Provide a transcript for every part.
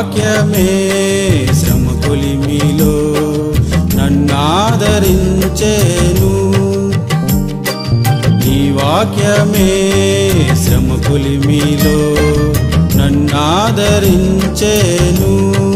వాక్యమే శ్రమ కొలిమిలో నన్నాదరించేను నీ వాక్యమే శ్రమ కొలిమిలో నన్నాదరించేను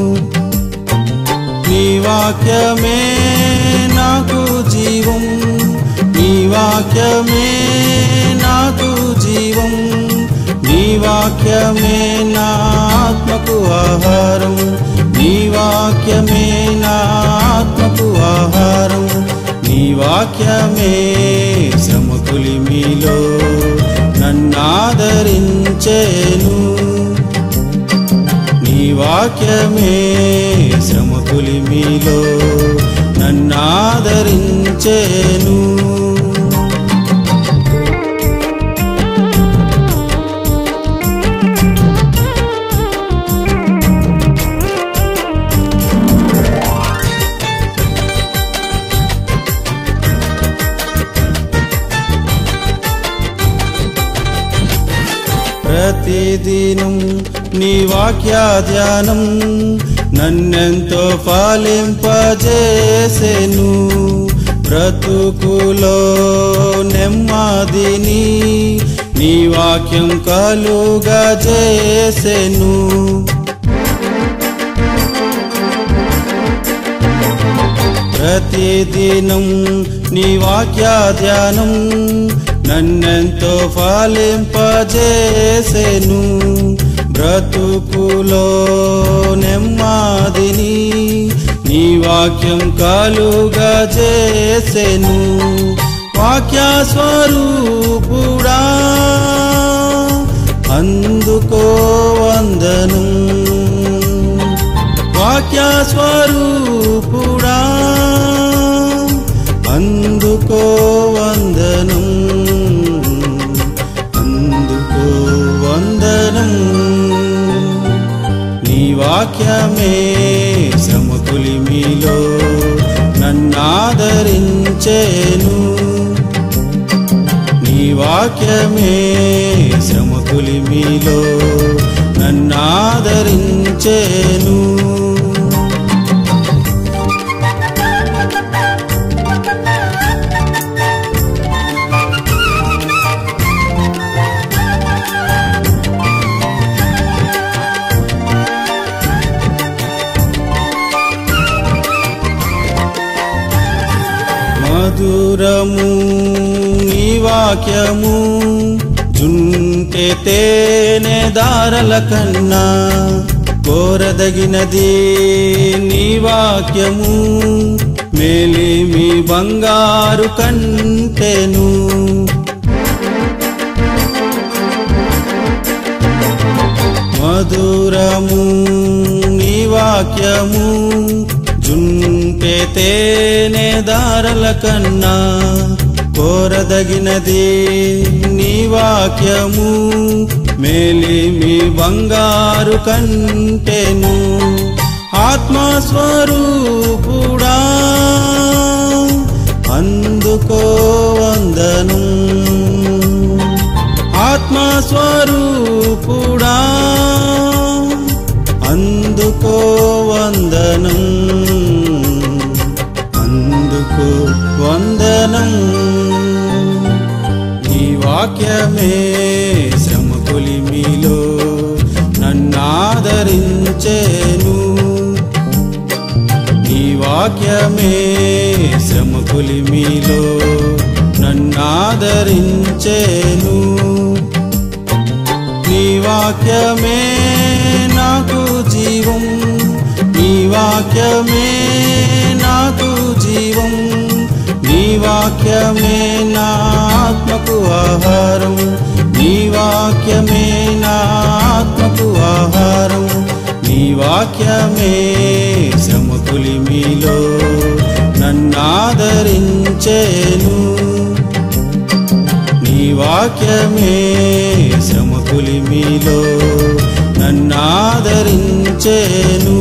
నీ వాక్యమే నాకు జీవం నీ వాక్యమే నాకు జీవం నీ వాక్యమే నా ఆత్మకు ఆహారం నీ వాక్యమే నా ఆత్మకు ఆహారం నీ వాక్యమే శ్రమకులిమిలో నన్నాదరించేను నీ వాక్యమే శ్రమకులిమిలో నన్నాదరించేను ప్రతిదినం నీ వాక్య ధ్యానం నన్నెంతో ఫలింపజేసెను బ్రతుకులో నెమ్మదిని నీ వాక్యం కలుగా చేసెను ప్రతిదినం నీ వాక్య ధ్యానం నన్నెంతో ఫలింపజేసెను బ్రతుకులో నెమ్మదిని నీ వాక్యం కలుగా చేసెను వాక్య స్వరూపుడా అందుకో వందనం వాక్య స్వరూపుడా అందుకో వందనం అందుకో వందనం నీ వాక్యమే శ్రమకులిమిలో నన్నాదరించేను నీ వాక్యమే శ్రమకులిమిలో నన్నాదరించేను మధురము నీ వాక్యము జుంటె తేనె దారల కన్నా కోరదగినది నీ వాక్యము మేలిమి బంగారు కంటెను మధురము నీ వాక్యము జుంటె తేనె దారల కన్నా కోరదగినది నీ వాక్యము మేలిమి బంగారు కంటెను ఆత్మస్వరూపుడా అందుకో వందనం ఆత్మస్వరూపుడా అందుకో వందనం అందుకో వందనం నీ వాక్యమే శ్రమ కొలిమిలో నన్నాదరించేను నీ వాక్యమే శ్రమ కొలిమిలో నన్నాదరించేను నీ వాక్యమే నాకు జీవం నీ వాక్యమే నాకు జీవం నీ వాక్యమే నా ఆత్మకు ఆహారం నీ వాక్యమే నా ఆత్మకు ఆహారం నీ వాక్యమే శ్రమకులిమిలో నన్నాదరించేను నీ వాక్యమే శ్రమకులిమిలో నన్నాదరించేను